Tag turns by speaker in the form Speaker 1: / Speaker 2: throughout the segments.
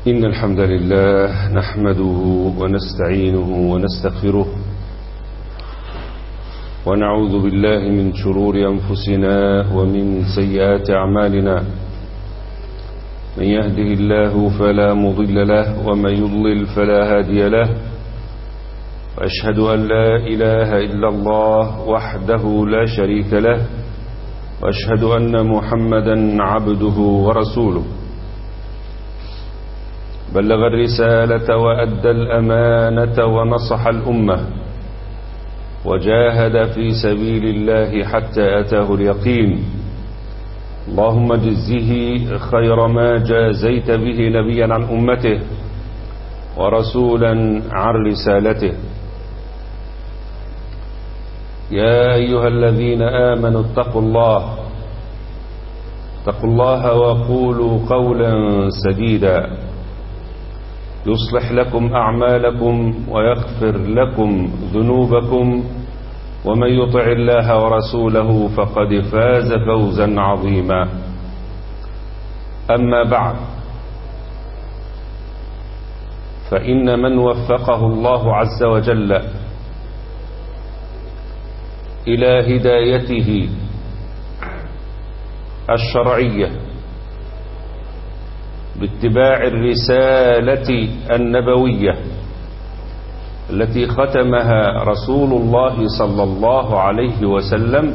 Speaker 1: إن الحمد لله نحمده ونستعينه ونستغفره ونعوذ بالله من شرور أنفسنا ومن سيئات أعمالنا من يهده الله فلا مضل له ومن يضلل فلا هادي له وأشهد أن لا إله إلا الله وحده لا شريك له وأشهد أن محمدا عبده ورسوله بلغ الرسالة وأدى الأمانة ونصح الأمة وجاهد في سبيل الله حتى أتاه اليقين اللهم جزه خير ما جازيت به نبيا عن أمته ورسولا عن رسالته يا أيها الذين آمنوا اتقوا الله اتقوا الله وقولوا قولا سديدا يصلح لكم أعمالكم ويغفر لكم ذنوبكم ومن يطع الله ورسوله فقد فاز فوزا عظيما أما بعد فإن من وفقه الله عز وجل إلى هدايته الشرعية باتباع الرسالة النبوية التي ختمها رسول الله صلى الله عليه وسلم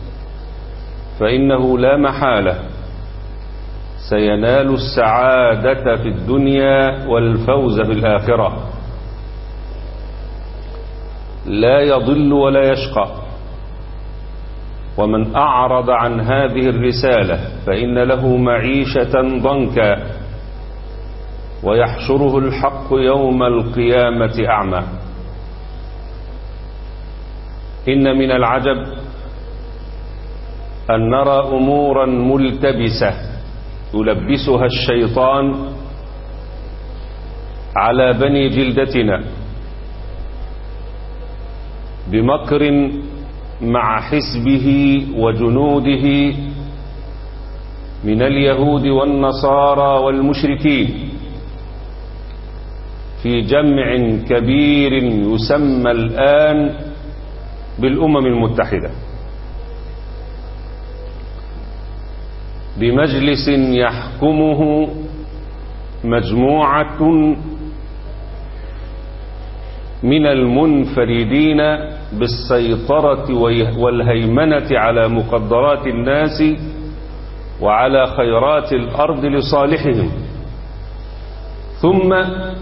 Speaker 1: فإنه لا محالة سينال السعادة في الدنيا والفوز في الآخرة لا يضل ولا يشقى ومن أعرض عن هذه الرسالة فإن له معيشة ضنكا ويحشره الحق يوم القيامة أعمى إن من العجب أن نرى أمورا ملتبسة يلبسها الشيطان على بني جلدتنا بمكر مع حزبه وجنوده من اليهود والنصارى والمشركين في جمع كبير يسمى الآن بالأمم المتحدة بمجلس يحكمه مجموعة من المنفردين بالسيطرة والهيمنة على مقدرات الناس وعلى خيرات الأرض لصالحهم ثم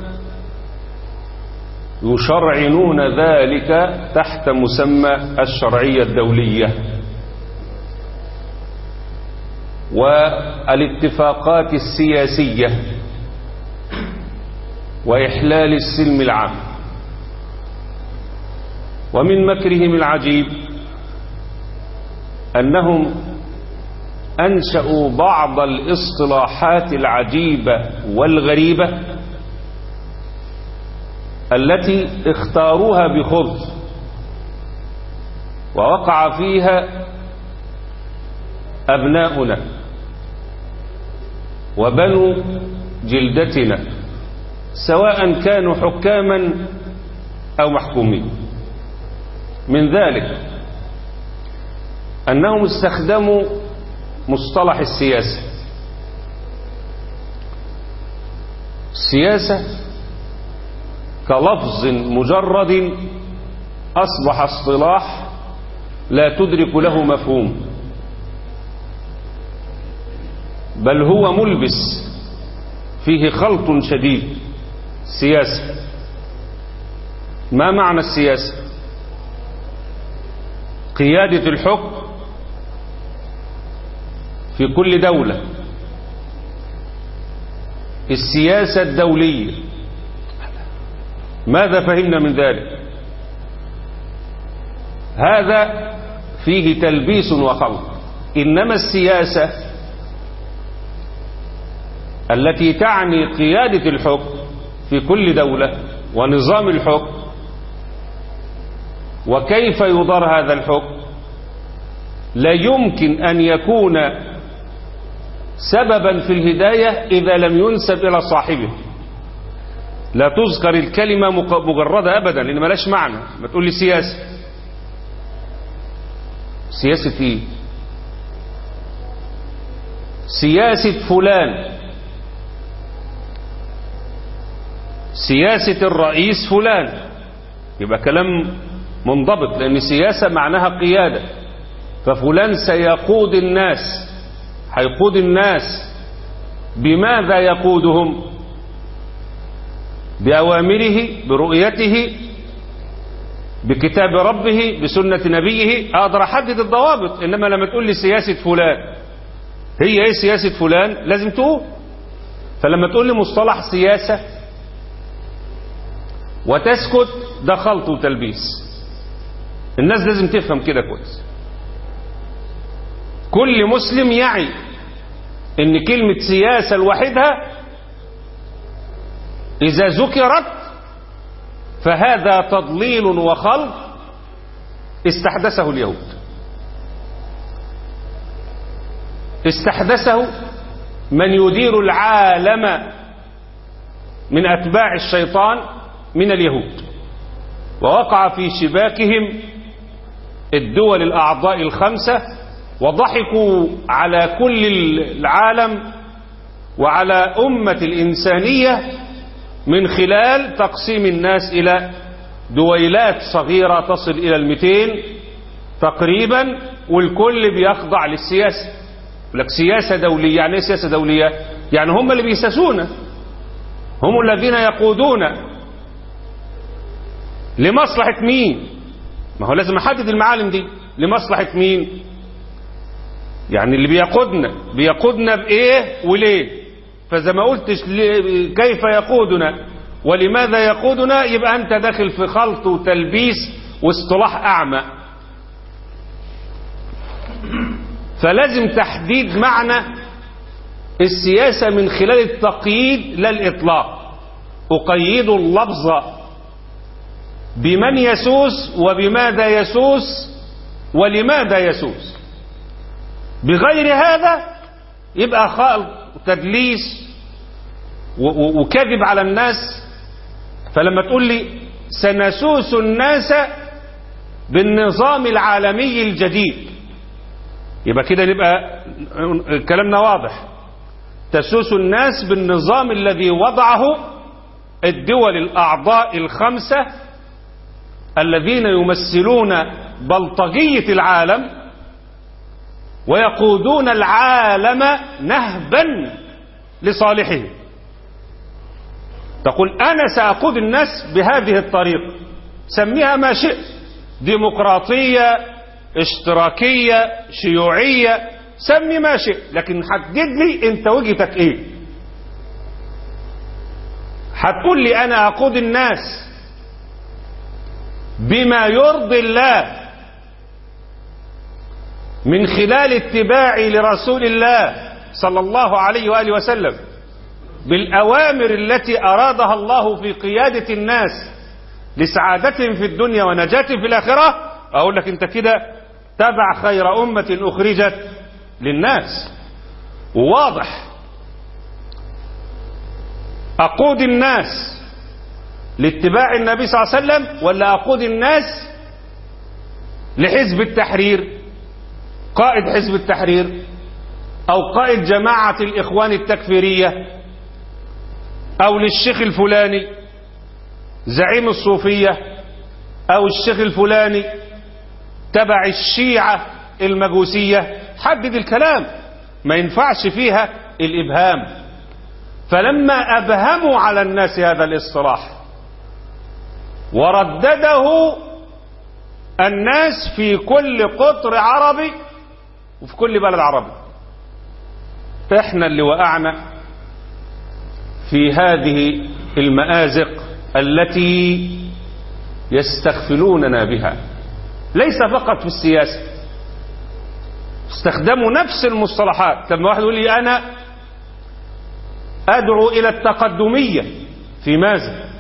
Speaker 1: يشرعنون ذلك تحت مسمى الشرعية الدولية والاتفاقات السياسية وإحلال السلم العام ومن مكرهم العجيب أنهم أنشأوا بعض الاصطلاحات العجيبة والغريبة التي اختاروها بخبث ووقع فيها أبناؤنا وبنو جلدتنا سواء كانوا حكاما أو محكومين من ذلك أنهم استخدموا مصطلح السياسة السياسة كلفظ مجرد أصبح اصطلاح لا تدرك له مفهوم بل هو ملبس فيه خلط شديد سياسة ما معنى السياسة قيادة الحكم في كل دولة السياسة الدولية ماذا فهمنا من ذلك هذا فيه تلبيس وخلط إنما السياسة التي تعني قيادة الحكم في كل دولة ونظام الحكم وكيف يدار هذا الحكم لا يمكن أن يكون سببا في الهداية إذا لم ينسب إلى صاحبه لا تذكر الكلمة مجردة أبدا لأن ملاش معنى ما تقول لي سياسة سياسة إيه سياسة فلان سياسة الرئيس فلان يبقى كلام منضبط لأن سياسة معناها قيادة ففلان سيقود الناس هيقود الناس بماذا يقودهم بأوامره برؤيته بكتاب ربه بسنة نبيه أقدر أحدد الضوابط إنما لما تقول لي سياسة فلان هي إيه سياسة فلان لازم تقول فلما تقول لي مصطلح سياسة وتسكت ده خلط وتلبيس الناس لازم تفهم كده كويس كل مسلم يعي ان كلمة سياسة لوحدها اذا ذكرت فهذا تضليل وخلط استحدثه اليهود استحدثه من يدير العالم من اتباع الشيطان من اليهود ووقع في شباكهم الدول الأعضاء الخمسة وضحكوا على كل العالم وعلى أمة الإنسانية من خلال تقسيم الناس إلى دويلات صغيرة تصل إلى المئتين تقريبا والكل بيخضع للسياسة لك سياسة دولية يعني ايه سياسة دولية يعني هم اللي بيساسون هم الذين يقودون لمصلحة مين ما هو لازم احدد المعالم دي لمصلحة مين يعني اللي بيقودنا بيقودنا بايه وليه فاذا ما قلتش كيف يقودنا ولماذا يقودنا يبقى انت داخل في خلط وتلبيس واصطلاح اعمى فلازم تحديد معنى السياسة من خلال التقييد لا الإطلاق أقيد اللفظ بمن يسوس وبماذا يسوس ولماذا يسوس بغير هذا يبقى خلط وتدليس وكذب على الناس فلما تقول لي سنسوس الناس بالنظام العالمي الجديد يبقى كده نبقى كلامنا واضح تسوس الناس بالنظام الذي وضعه الدول الأعضاء الخمسة الذين يمثلون بلطجية العالم ويقودون العالم نهبا لصالحه تقول أنا سأقود الناس بهذه الطريقة سميها ما شئت ديمقراطية اشتراكية شيوعية سمي ما شئت لكن حدد لي انت وجهتك ايه هتقول لي انا اقود الناس بما يرضي الله من خلال اتباعي لرسول الله صلى الله عليه وآله وسلم بالأوامر التي أرادها الله في قيادة الناس لسعادتهم في الدنيا ونجاتهم في الآخرة أقول لك أنت كده تبع خير أمة أخرجت للناس وواضح أقود الناس لاتباع النبي صلى الله عليه وسلم ولا أقود الناس لحزب التحرير قائد حزب التحرير أو قائد جماعة الإخوان التكفيرية أو للشيخ الفلاني زعيم الصوفية أو الشيخ الفلاني تبع الشيعة المجوسية حدد الكلام ما ينفعش فيها الإبهام فلما أبهموا على الناس هذا الاصطلاح وردده الناس في كل قطر عربي وفي كل بلد عربي احنا اللي وقعنا في هذه المآزق التي يستغفلوننا بها ليس فقط في السياسة استخدموا نفس المصطلحات لما واحد يقول لي أنا أدعو إلى التقدمية في ماذا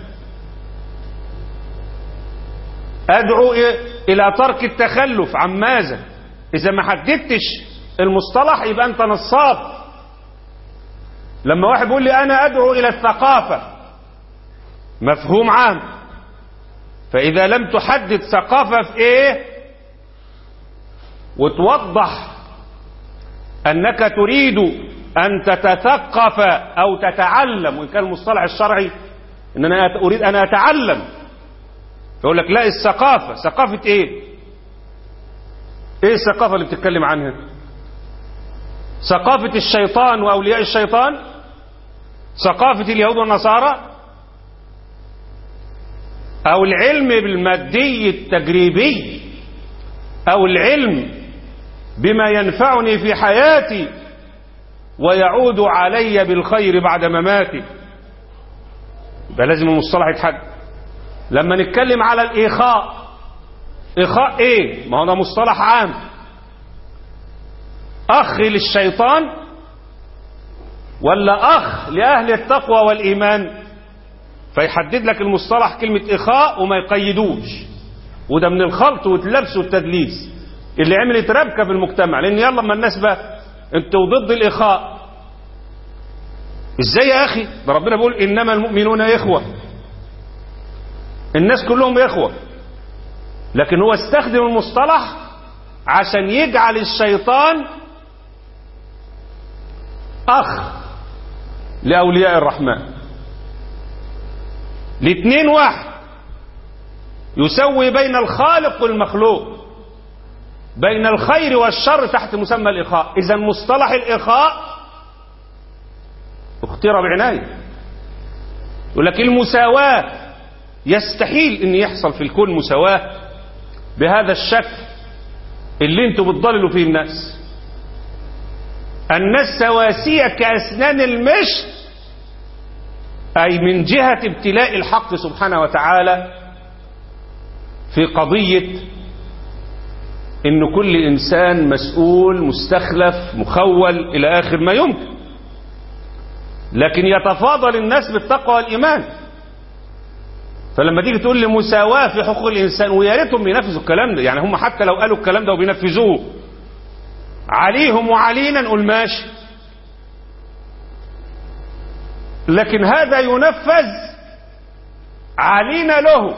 Speaker 1: أدعو إلى ترك التخلف عن ماذا إذا ما حددتش المصطلح يبقى أنت نصاب لما واحد بيقول لي أنا أدعو إلى الثقافة مفهوم عام فإذا لم تحدد ثقافة في إيه وتوضح أنك تريد أن تتثقف أو تتعلم وإن كان المصطلح الشرعي إن أنا أريد أن أتعلم يقول لك لا الثقافة ثقافة إيه إيه الثقافة اللي بتتكلم عنها ثقافة الشيطان وأولياء الشيطان ثقافة اليهود والنصارى أو العلم بالمادي التجريبي أو العلم بما ينفعني في حياتي ويعود علي بالخير بعد مماتي يبقى لازم المصطلح يتحدد لما نتكلم على الإخاء إخاء إيه ما هو ده مصطلح عام أخ للشيطان ولا أخ لأهل التقوى والإيمان فيحدد لك المصطلح كلمة إخاء وما يقيدوش وده من الخلط واللبس والتدليس اللي عملت ربكة في المجتمع لأن يلا ما الناس بقى انتوا ضد الإخاء ازاي يا أخي ده ربنا بيقول إنما المؤمنون إخوة الناس كلهم إخوة لكن هو استخدم المصطلح عشان يجعل الشيطان أخ لأولياء الرحمن الاثنين واحد يسوي بين الخالق والمخلوق بين الخير والشر تحت مسمى الإخاء إذا مصطلح الإخاء اختير بعناية يقول لك المساواة يستحيل ان يحصل في الكون مساواة بهذا الشكل اللي انتوا بتضللوا فيه الناس الناس سواسية كأسنان المشط أي من جهة ابتلاء الحق سبحانه وتعالى في قضية إن كل إنسان مسؤول مستخلف مخول إلى آخر ما يمكن لكن يتفاضل الناس بالتقوى والإيمان فلما تيجي تقول لي مساواة في حقوق الإنسان ويا ريتهم بينفذوا الكلام ده يعني هم حتى لو قالوا الكلام ده وبينفذوه عليهم وعلينا نقول ماشي لكن هذا ينفذ علينا له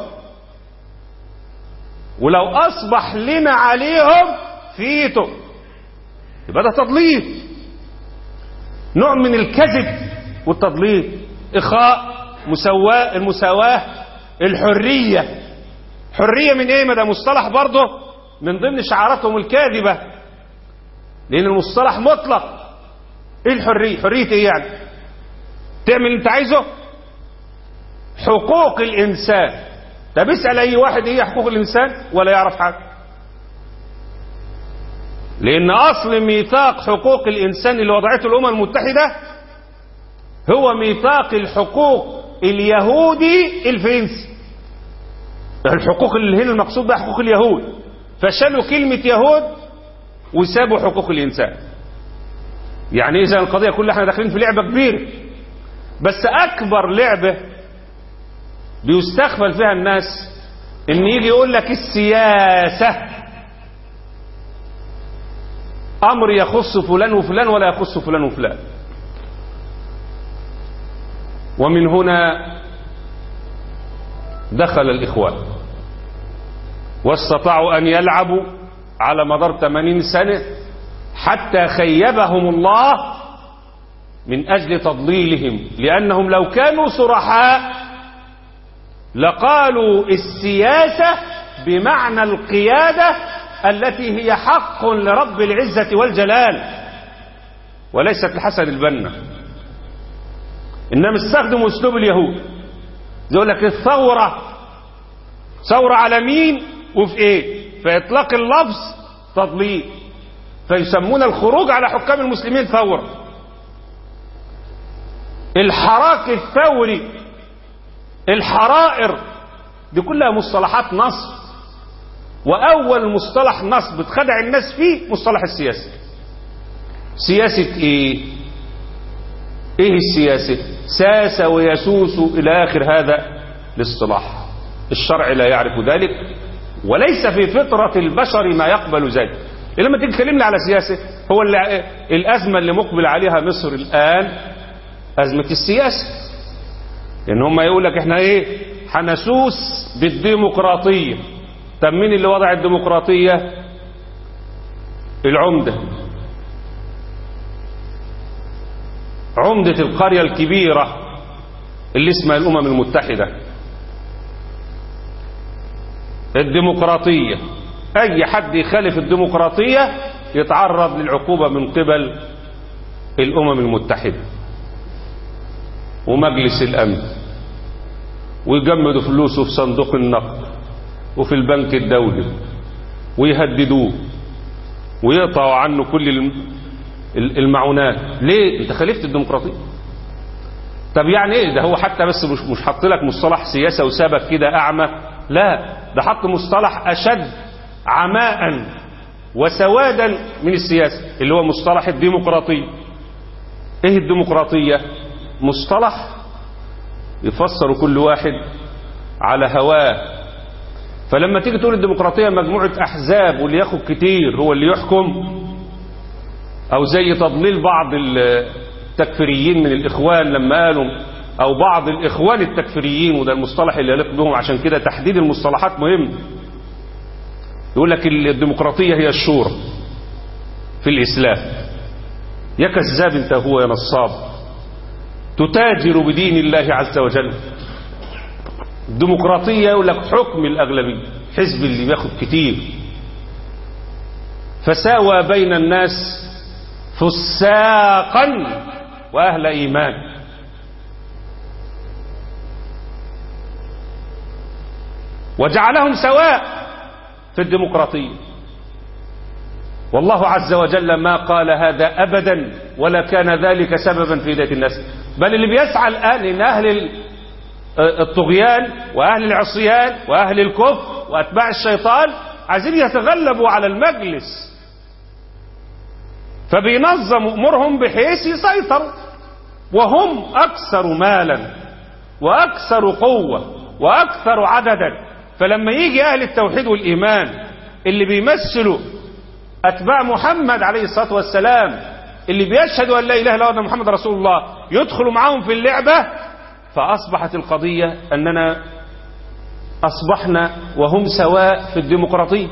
Speaker 1: ولو أصبح لنا عليهم فيته يبقى ده تضليل نوع من الكذب والتضليل إخاء مساواة المساواة الحرية حرية من ايه ما ده مصطلح برضه من ضمن شعاراتهم الكاذبة لأن المصطلح مطلق ايه الحرية حرية ايه يعني تعمل اللي انت عايزه حقوق الإنسان طب اسأل أي واحد ايه حقوق الإنسان ولا يعرف حاجة لأن أصل ميثاق حقوق الإنسان اللي وضعته الأمم المتحدة هو ميثاق الحقوق اليهودي الفرنسي الحقوق اللي هنا المقصود بها حقوق اليهود فشالوا كلمة يهود وسابوا حقوق الإنسان يعني إذا القضية كلها احنا داخلين في لعبة كبيرة بس أكبر لعبة بيستخفل فيها الناس إن يجي يقول لك السياسة أمر يخص فلان وفلان ولا يخص فلان وفلان ومن هنا دخل الإخوان واستطاعوا أن يلعبوا على مدار 80 سنة حتى خيبهم الله من أجل تضليلهم لأنهم لو كانوا صرحاء لقالوا السياسة بمعنى القيادة التي هي حق لرب العزة والجلال وليست لحسن البنا إنما استخدموا أسلوب اليهود يقول لك الثورة ثورة على مين وفي ايه فإطلاق اللفظ تضليل فيسمون الخروج على حكام المسلمين ثورة الحراك الثوري الحرائر دي كلها مصطلحات نصب وأول مصطلح نصب اتخدع الناس فيه مصطلح السياسة سياسة ايه ايه السياسة ساس ويسوس الى اخر هذا الاصطلاح الشرع لا يعرف ذلك وليس في فطرة البشر ما يقبل ذلك لما تيجي تكلمني على سياسة هو اللي الأزمة اللي مقبل عليها مصر الآن أزمة السياسة ان هم يقول لك احنا ايه هنسوس بالديمقراطية طب مين اللي وضع الديمقراطية العمدة عمدة القرية الكبيرة اللي اسمها الأمم المتحدة الديمقراطية أي حد يخالف الديمقراطية يتعرض للعقوبة من قبل الأمم المتحدة ومجلس الأمن ويجمدوا فلوسه في صندوق النقد وفي البنك الدولي ويهددوه ويقطعوا عنه كل المعونات ليه انت خالفت الديمقراطية طب يعني ايه ده هو حتى بس مش مش حط لك مصطلح سياسة وسابك كده اعمى لا ده حط مصطلح اشد عماء وسوادا من السياسة اللي هو مصطلح الديمقراطية ايه الديمقراطية مصطلح يفسر كل واحد على هواه فلما تيجي تقول الديمقراطية مجموعة أحزاب واللي ياخد كتير هو اللي يحكم أو زي تضليل بعض التكفيريين من الإخوان لما قالوا أو بعض الإخوان التكفيريين وده المصطلح اللي يليق بهم عشان كده تحديد المصطلحات مهم يقول لك الديمقراطية هي الشورى في الإسلام يا كذاب انت هو يا نصاب تتاجر بدين الله عز وجل الديمقراطية يقول لك حكم الأغلبية حزب اللي بياخد كتير فساوى بين الناس فساقا وأهل إيمان وجعلهم سواء في الديمقراطية والله عز وجل ما قال هذا أبدا ولا كان ذلك سببا في هداية الناس بل اللي بيسعى الآن إن أهل الطغيان وأهل العصيان وأهل الكفر وأتباع الشيطان عايزين يتغلبوا على المجلس فبينظم أمورهم بحيث يسيطروا وهم أكثر مالا وأكثر قوة وأكثر عددا فلما يجي أهل التوحيد والإيمان اللي بيمثلوا أتباع محمد عليه الصلاة والسلام اللي بيشهدوا أن لا إله إلا الله محمد رسول الله يدخلوا معاهم في اللعبة فأصبحت القضية أننا أصبحنا وهم سواء في الديمقراطية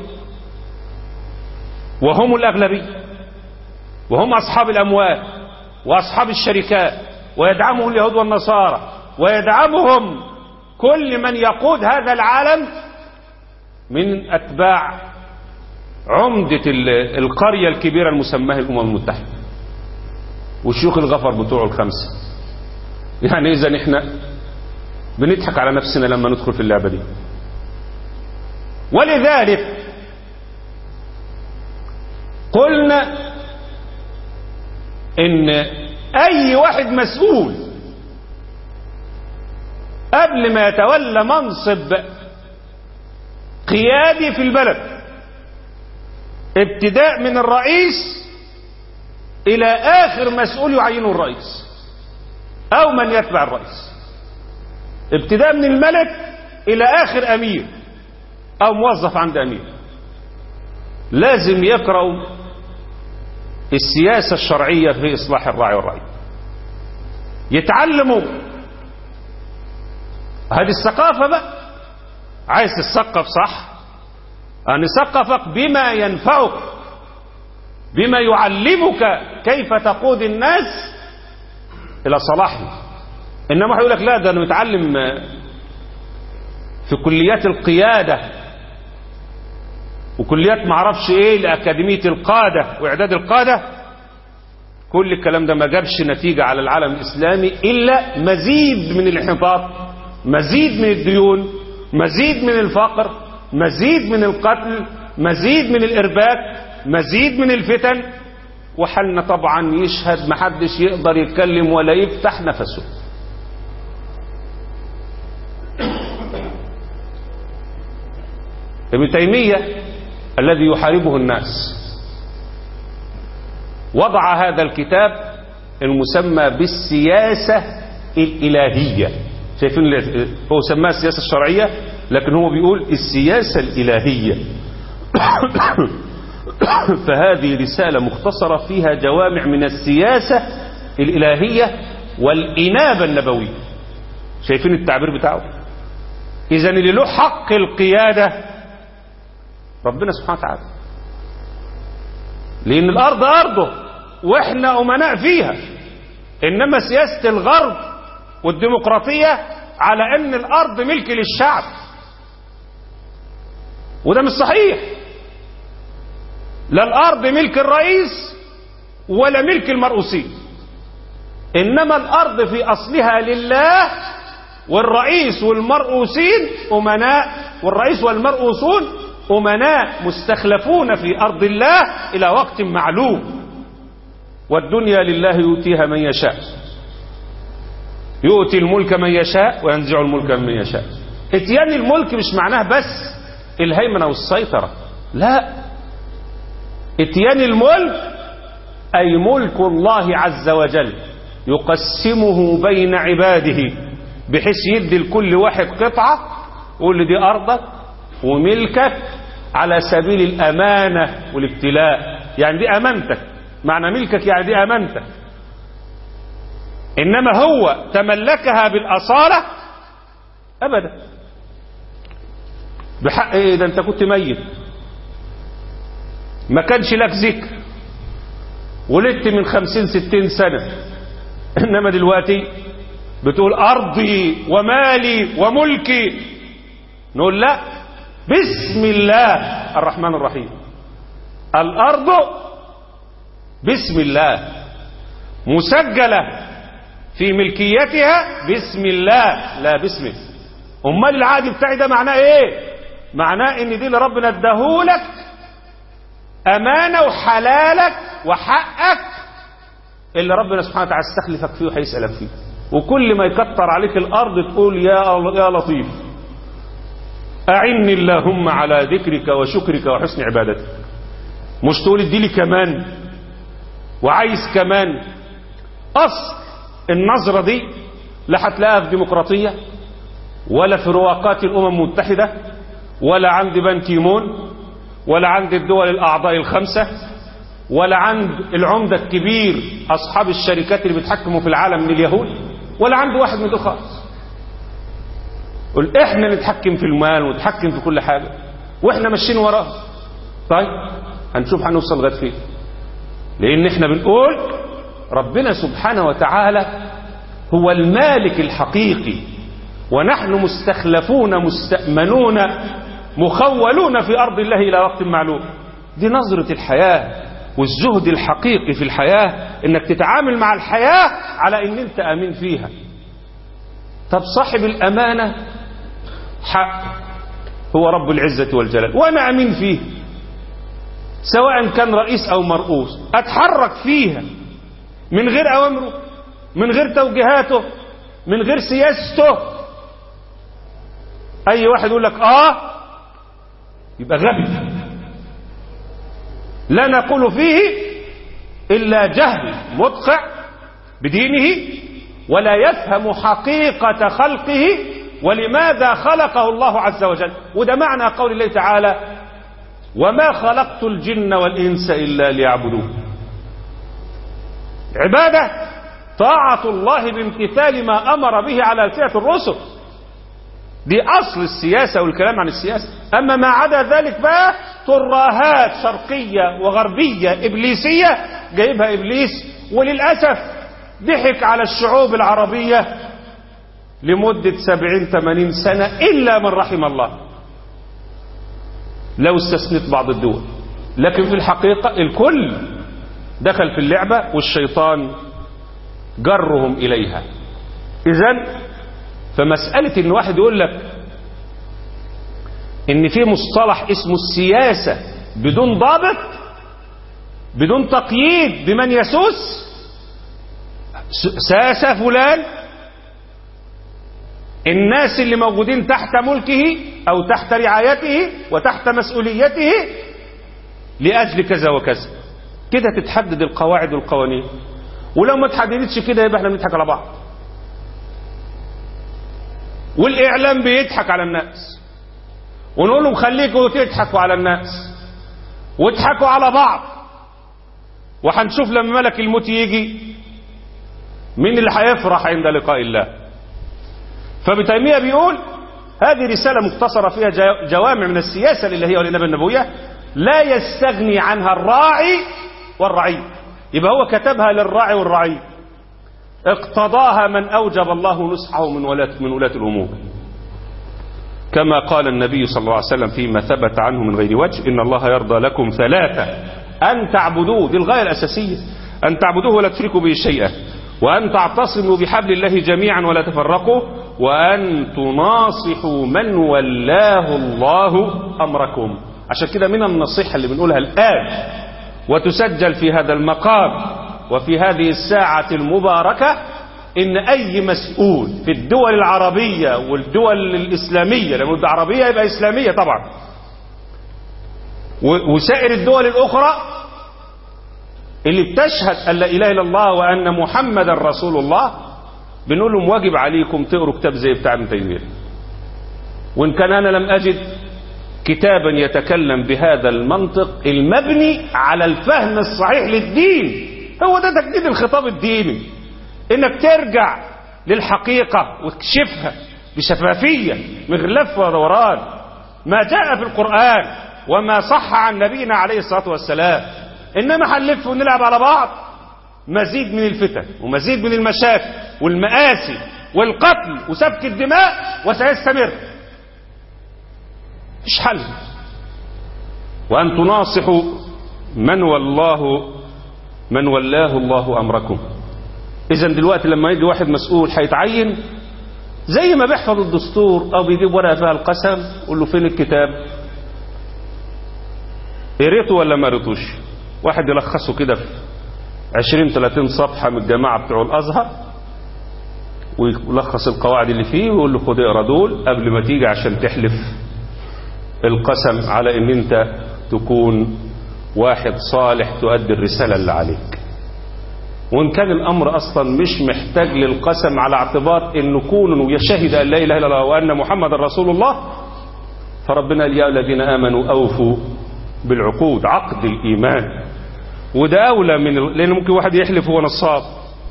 Speaker 1: وهم الأغلبية وهم أصحاب الأموال وأصحاب الشركات ويدعمهم اليهود والنصارى ويدعمهم كل من يقود هذا العالم من أتباع عمدة القرية الكبيرة المسماة الأمم المتحدة والشيوخ الغفر بتوعه الخمسة يعني إذا إحنا بنضحك على نفسنا لما ندخل في اللعبة دي ولذلك قلنا إن أي واحد مسؤول قبل ما يتولى منصب قيادي في البلد ابتداء من الرئيس إلى آخر مسؤول يعينه الرئيس أو من يتبع الرئيس ابتداء من الملك إلى آخر أمير أو موظف عند أمير لازم يقرأوا السياسة الشرعية في إصلاح الراعي والرعي يتعلموا هذه الثقافة بقى عايز تثقف صح أن يثقفك بما ينفعك بما يعلمك كيف تقود الناس إلى صلاحهم إنما هيقول لك لا ده أنا متعلم في كليات القيادة وكليات معرفش إيه لأكاديمية القادة وإعداد القادة كل الكلام ده ما جابش نتيجة على العالم الإسلامي إلا مزيد من الانحطاط مزيد من الديون مزيد من الفقر مزيد من القتل مزيد من الإرباك مزيد من الفتن وحالنا طبعا يشهد محدش يقدر يتكلم ولا يفتح نفسه ابن تيمية الذي يحاربه الناس وضع هذا الكتاب المسمى بالسياسة الإلهية شايفين هو سماها السياسة الشرعية لكن هو بيقول السياسة الإلهية فهذه رسالة مختصرة فيها جوامع من السياسة الإلهية والإنابة النبوية شايفين التعبير بتاعه اذا اللي له حق القيادة ربنا سبحانه وتعالى لان الارض ارضه واحنا امناء فيها انما سياسة الغرب والديمقراطية على ان الارض ملك للشعب وده مش صحيح لا الارض ملك الرئيس ولا ملك المرؤوسين انما الارض في اصلها لله والرئيس والمرؤوسين امناء والرئيس والمرؤوسون امناء مستخلفون في ارض الله الى وقت معلوم والدنيا لله يؤتيها من يشاء يؤتي الملك من يشاء وينزع الملك من يشاء اتيان الملك مش معناه بس الهيمنة والسيطرة لا اتيان الملك أي ملك الله عز وجل يقسمه بين عباده بحيث يدي لكل واحد قطعة يقول لي دي أرضك وملكك على سبيل الأمانة والابتلاء يعني دي أمانتك معنى ملكك يعني دي أمانتك إنما هو تملكها بالأصالة أبدا بحق إيه ده أنت كنت ميت ما كانش لك ذكر ولدت من خمسين ستين سنة إنما دلوقتي بتقول أرضي ومالي وملكي نقول لا بسم الله الرحمن الرحيم الأرض بسم الله مسجلة في ملكيتها بسم الله لا باسمك امال العادي بتاعي ده معناه ايه معناه ان دي اللي ربنا اداهولك امانه وحلالك وحقك اللي ربنا سبحانه وتعالى استخلفك فيه وهيسالك فيه وكل ما يكتر عليك الارض تقول يا يا لطيف اعني اللهم على ذكرك وشكرك وحسن عبادتك مش تقول اديلي كمان وعايز كمان اصل النظرة دي لا هتلاقيها في ديمقراطية ولا في رواقات الأمم المتحدة ولا عند بان كيمون ولا عند الدول الأعضاء الخمسة ولا عند العمدة الكبير أصحاب الشركات اللي بيتحكموا في العالم من اليهود ولا عند واحد من دول خالص قل احنا نتحكم في المال ونتحكم في كل حاجة واحنا ماشيين وراه طيب هنشوف هنوصل لغايه فين لان احنا بنقول ربنا سبحانه وتعالى هو المالك الحقيقي ونحن مستخلفون مستأمنون مخولون في أرض الله إلى وقت معلوم دي نظرة الحياة والزهد الحقيقي في الحياة انك تتعامل مع الحياة على ان انت امين فيها طب صاحب الامانة حق هو رب العزة والجلال وانا امين فيه سواء كان رئيس او مرؤوس اتحرك فيها من غير اوامره من غير توجيهاته من غير سياسته اي واحد يقول لك اه يبقى غبي لا نقول فيه الا جهل مدقع بدينه ولا يفهم حقيقة خلقه ولماذا خلقه الله عز وجل وده معنى قول الله تعالى وما خلقت الجن والإنس إلا ليعبدون عبادة طاعة الله بامتثال ما أمر به على ألسنة الرسل دي أصل السياسة والكلام عن السياسة أما ما عدا ذلك بقى تراهات شرقية وغربية إبليسية جايبها إبليس وللأسف ضحك على الشعوب العربية لمدة سبعين ثمانين سنة إلا من رحم الله لو استثنت بعض الدول لكن في الحقيقة الكل دخل في اللعبة والشيطان جرهم إليها إذن فمسألة إن واحد يقول لك إن في مصطلح اسمه السياسة بدون ضابط بدون تقييد بمن يسوس ساس فلان الناس اللي موجودين تحت ملكه أو تحت رعايته وتحت مسؤوليته لأجل كذا وكذا كده تتحدد القواعد والقوانين ولو ما تحددتش كده يبقى احنا بنضحك على بعض والإعلام بيضحك على الناس ونقول لهم خليكوا تضحكوا على الناس واضحكوا على بعض وهنشوف لما ملك الموت يجي مين اللي هيفرح عند لقاء الله
Speaker 2: فابن بيقول هذه رسالة مختصرة فيها جوامع من السياسة الإلهية والإنابة النبوية لا يستغني عنها الراعي والرعي يبقى هو كتبها للراعي والرعي اقتضاها من أوجب الله نصحه من ولاة من ولاة الأمور كما قال النبي صلى الله عليه وسلم فيما ثبت عنه من غير وجه إن الله يرضى لكم ثلاثة أن تعبدوه دي الغاية الأساسية أن تعبدوه ولا تشركوا به شيئا وأن تعتصموا بحبل الله جميعا ولا تفرقوا وأن تناصحوا من ولاه الله أمركم عشان كده من النصيحة اللي بنقولها الآن وتسجل في هذا المقام وفي هذه الساعة المباركة إن أي مسؤول في الدول العربية والدول الإسلامية لما يبقى عربية يبقى إسلامية طبعا وسائر الدول الأخرى اللي بتشهد أن لا إله إلا الله وأن محمدا رسول الله بنقول لهم واجب عليكم تقروا كتاب زي بتاع ابن تيمية وإن كان أنا لم أجد كتابا يتكلم بهذا المنطق المبني على الفهم الصحيح للدين هو ده تجديد الخطاب الديني انك ترجع للحقيقة وتكشفها بشفافية من غير لف ودوران ما جاء في القرآن وما صح عن نبينا عليه الصلاة والسلام إنما هنلف ونلعب على بعض مزيد من الفتن ومزيد من المشاكل والمآسي والقتل وسفك الدماء وسيستمر مش حل وأن تناصحوا من والله من ولاه الله أمركم إذا دلوقتي لما يجي واحد مسؤول هيتعين زي ما بيحفظ الدستور أو بيجيب ورقة فيها القسم يقول له فين الكتاب قريته ولا ما قريتوش واحد يلخصه كده في 20 30 صفحة من الجماعة بتوع الأزهر ويلخص القواعد اللي فيه ويقول له خد اقرا دول قبل ما تيجي عشان تحلف القسم على ان انت تكون واحد صالح تؤدي الرسالة اللي عليك وإن كان الأمر أصلا مش محتاج للقسم على اعتبار أن كونوا يشهد أن لا إله إلا الله وأن محمد رسول الله فربنا قال يا الذين آمنوا أوفوا بالعقود عقد الإيمان وده أولى من لأن ممكن واحد يحلف هو نصاب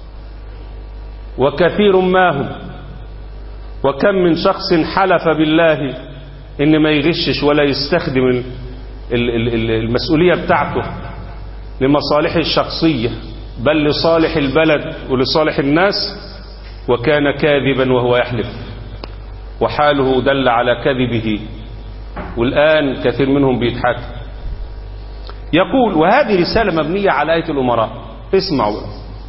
Speaker 2: وكثير ما هم وكم من شخص حلف بالله إن ما يغشش ولا يستخدم المسؤولية بتاعته لمصالحه الشخصية بل لصالح البلد ولصالح الناس وكان كاذبا وهو يحلف وحاله دل على كذبه والآن كثير منهم بيضحك يقول وهذه رسالة مبنية على آية الأمراء اسمعوا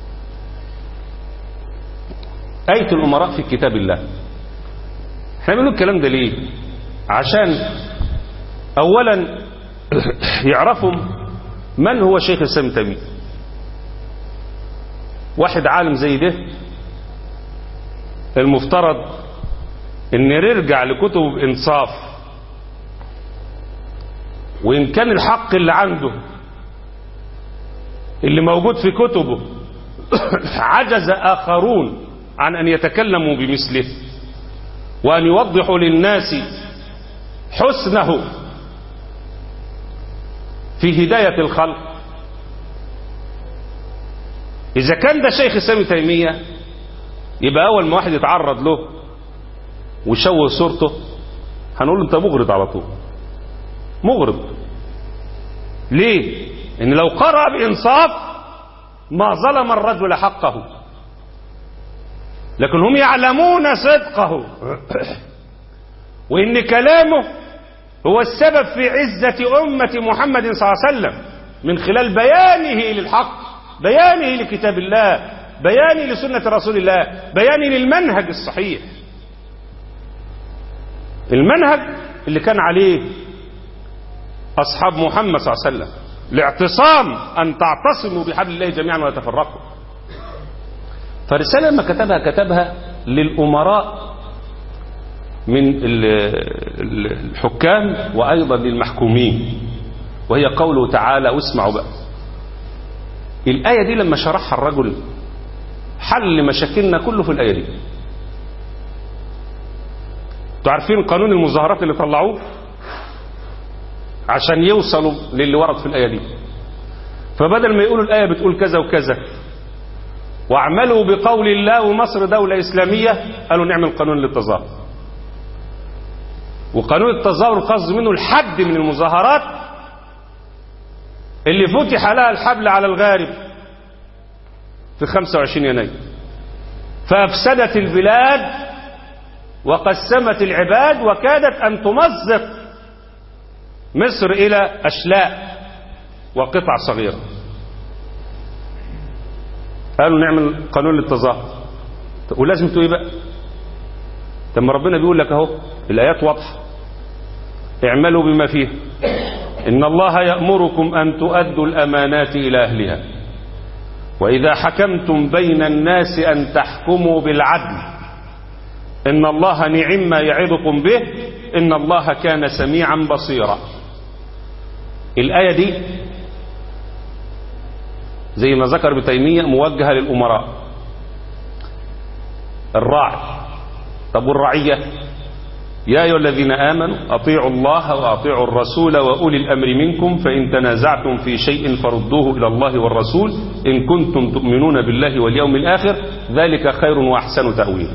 Speaker 2: آية الأمراء في كتاب الله احنا بنقول الكلام ده ليه عشان أولا يعرفوا من هو شيخ الإسلام تيمية واحد عالم زي ده المفترض ان نرجع لكتب انصاف وان كان الحق اللي عنده اللي موجود في كتبه عجز اخرون عن ان يتكلموا بمثله وان يوضحوا للناس حسنه في هداية الخلق إذا كان ده شيخ الإسلام تيمية يبقى أول ما واحد يتعرض له ويشوه صورته هنقول له أنت مغرض على طول مغرض ليه؟ إن لو قرأ بإنصاف ما ظلم الرجل حقه لكن هم يعلمون صدقه وإن كلامه هو السبب في عزة أمة محمد صلى الله عليه وسلم من خلال بيانه للحق بيانه لكتاب الله بيانه لسنة رسول الله بيانه للمنهج الصحيح المنهج اللي كان عليه أصحاب محمد صلى الله عليه وسلم الاعتصام أن تعتصموا بحبل الله جميعا ولا تفرقوا فرسالة لما كتبها كتبها للأمراء من الحكام وأيضا للمحكومين وهي قوله تعالى واسمعوا بقى الآية دي لما شرحها الرجل حل مشاكلنا كله في الآية دي تعرفين قانون المظاهرات اللي طلعوه عشان يوصلوا للي ورد في الآية دي فبدل ما يقولوا الآية بتقول كذا وكذا واعملوا بقول الله ومصر دولة إسلامية قالوا نعمل قانون للتظاهر وقانون التظاهر القصد منه الحد من المظاهرات اللي فتح لها الحبل على الغارب في 25 يناير فأفسدت البلاد وقسمت العباد وكادت أن تمزق مصر إلى أشلاء وقطع صغيرة قالوا نعمل قانون للتظاهر ولازم تقول ايه بقى طب ما ربنا بيقول لك اهو الايات واضحه اعملوا بما فيه ان الله يامركم ان تؤدوا الامانات الى اهلها واذا حكمتم بين الناس ان تحكموا بالعدل ان الله نعم ما يعظكم به ان الله كان سميعا بصيرا الايه دي زي ما ذكر ابن تيميه موجهه للامراء الراعي طب والرعيه يا ايها الذين امنوا اطيعوا الله واطيعوا الرسول واولي الامر منكم فان تنازعتم في شيء فردوه الى الله والرسول ان كنتم تؤمنون بالله واليوم الاخر ذلك خير واحسن تاويلا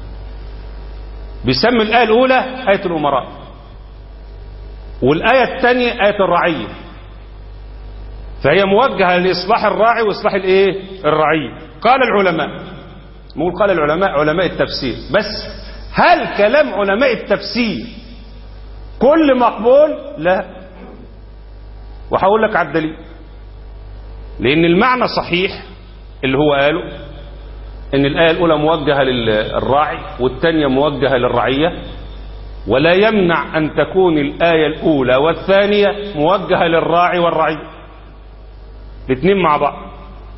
Speaker 2: بيسمي الايه الاولى ايه الامراء والايه الثانيه ايه الرعيه فهي موجهه لاصلاح الراعي واصلاح الايه الرعيه قال العلماء نقول قال العلماء علماء التفسير بس هل كلام علماء التفسير كل مقبول لا وهقول لك على الدليل لان المعنى صحيح اللي هو قاله ان الايه الاولى موجهه للراعي والثانيه موجهه للرعيه ولا يمنع ان تكون الايه الاولى والثانيه موجهه للراعي والرعيه الاثنين مع بعض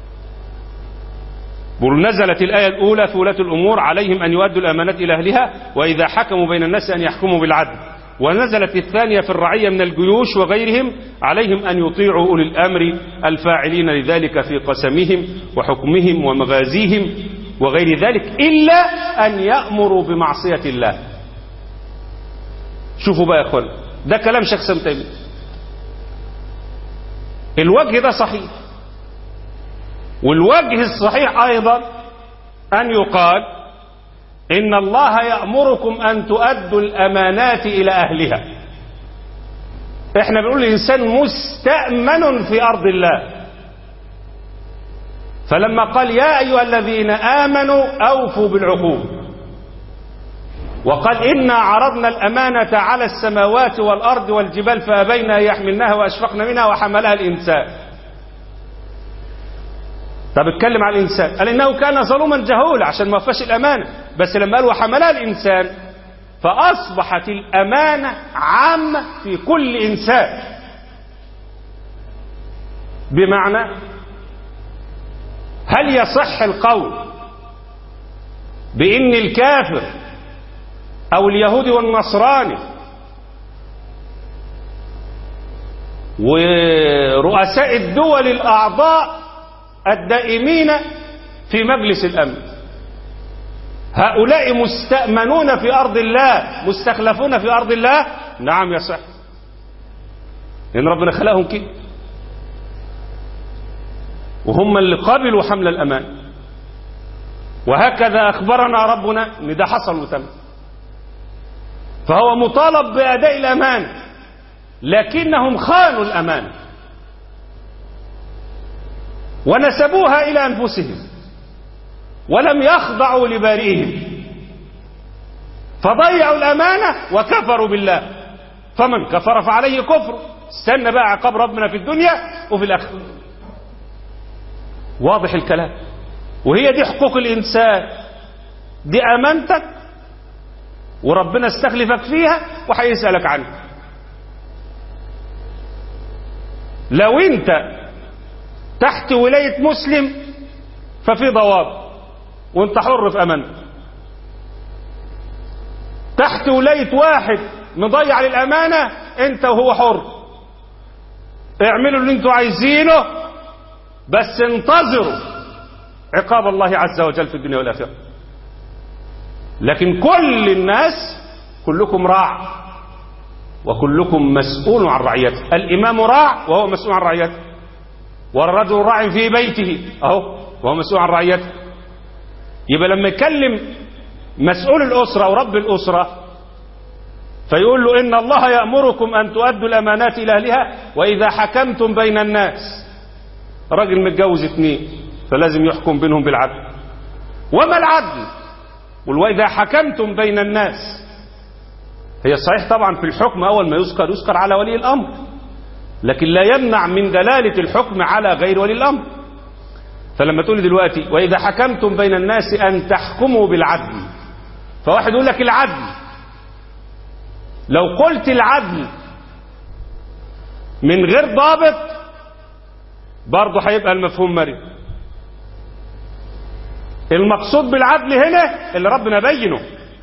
Speaker 2: بل نزلت الآية الأولى في ولاة الأمور عليهم أن يؤدوا الأمانات إلى أهلها وإذا حكموا بين الناس أن يحكموا بالعدل ونزلت الثانية في الرعية من الجيوش وغيرهم عليهم أن يطيعوا أولي الأمر الفاعلين لذلك في قسمهم وحكمهم ومغازيهم وغير ذلك إلا أن يأمروا بمعصية الله شوفوا بقى يا أخوان ده كلام شيخ سام تيمية الوجه ده صحيح والوجه الصحيح أيضا أن يقال إن الله يأمركم أن تؤدوا الأمانات إلى أهلها إحنا بنقول الإنسان مستأمن في أرض الله فلما قال يا أيها الذين آمنوا أوفوا بالعقود وقال إنا عرضنا الأمانة على السماوات والأرض والجبال فأبين أن يحملناها وأشفقن منها وحملها الإنسان طب اتكلم عن الإنسان قال إنه كان ظلوما جهولا عشان ما وفاش الأمانة بس لما قال وحملها الإنسان فأصبحت الأمانة عامة في كل إنسان بمعنى هل يصح القول بإن الكافر أو اليهودي والنصراني ورؤساء الدول الأعضاء الدائمين في مجلس الأمن هؤلاء مستأمنون في أرض الله مستخلفون في أرض الله نعم يصح لأن ربنا خلقهم كده وهم اللي قبلوا حمل الأمان وهكذا أخبرنا ربنا أن ده حصل وتم فهو مطالب بأداء الأمان لكنهم خانوا الأمان ونسبوها إلى أنفسهم ولم يخضعوا لبارئهم فضيعوا الأمانة وكفروا بالله فمن كفر فعليه كفر استنى بقى عقاب ربنا في الدنيا وفي الآخرة واضح الكلام وهي دي حقوق الإنسان دي أمانتك وربنا استخلفك فيها وهيسألك عنها لو انت تحت ولاية مسلم ففي ضوابط وانت حر في امانتك تحت ولاية واحد مضيع للأمانة انت وهو حر اعملوا اللي انتوا عايزينه بس انتظروا عقاب الله عز وجل في الدنيا والآخرة لكن كل الناس كلكم راع وكلكم مسؤول عن رعيته الإمام راع وهو مسؤول عن رعيته والرجل راع في بيته أهو وهو مسؤول عن رعيته يبقى لما يكلم مسؤول الأسرة ورب الأسرة فيقول له إن الله يأمركم أن تؤدوا الأمانات إلى أهلها وإذا حكمتم بين الناس راجل متجوز اثنين فلازم يحكم بينهم بالعدل وما العدل قل وإذا حكمتم بين الناس هي صحيح طبعا في الحكم أول ما يذكر يذكر على ولي الأمر لكن لا يمنع من دلالة الحكم على غير ولي الأمر فلما تقول دلوقتي وإذا حكمتم بين الناس أن تحكموا بالعدل فواحد يقول لك العدل لو قلت العدل من غير ضابط برضه هيبقى المفهوم مرن المقصود بالعدل هنا اللي ربنا بينه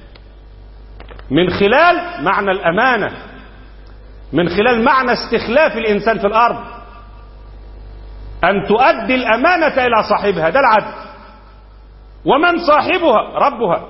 Speaker 2: من خلال معنى الأمانة من خلال معنى استخلاف الإنسان في الأرض أن تؤدي الأمانة إلى صاحبها ده العدل ومن صاحبها ربها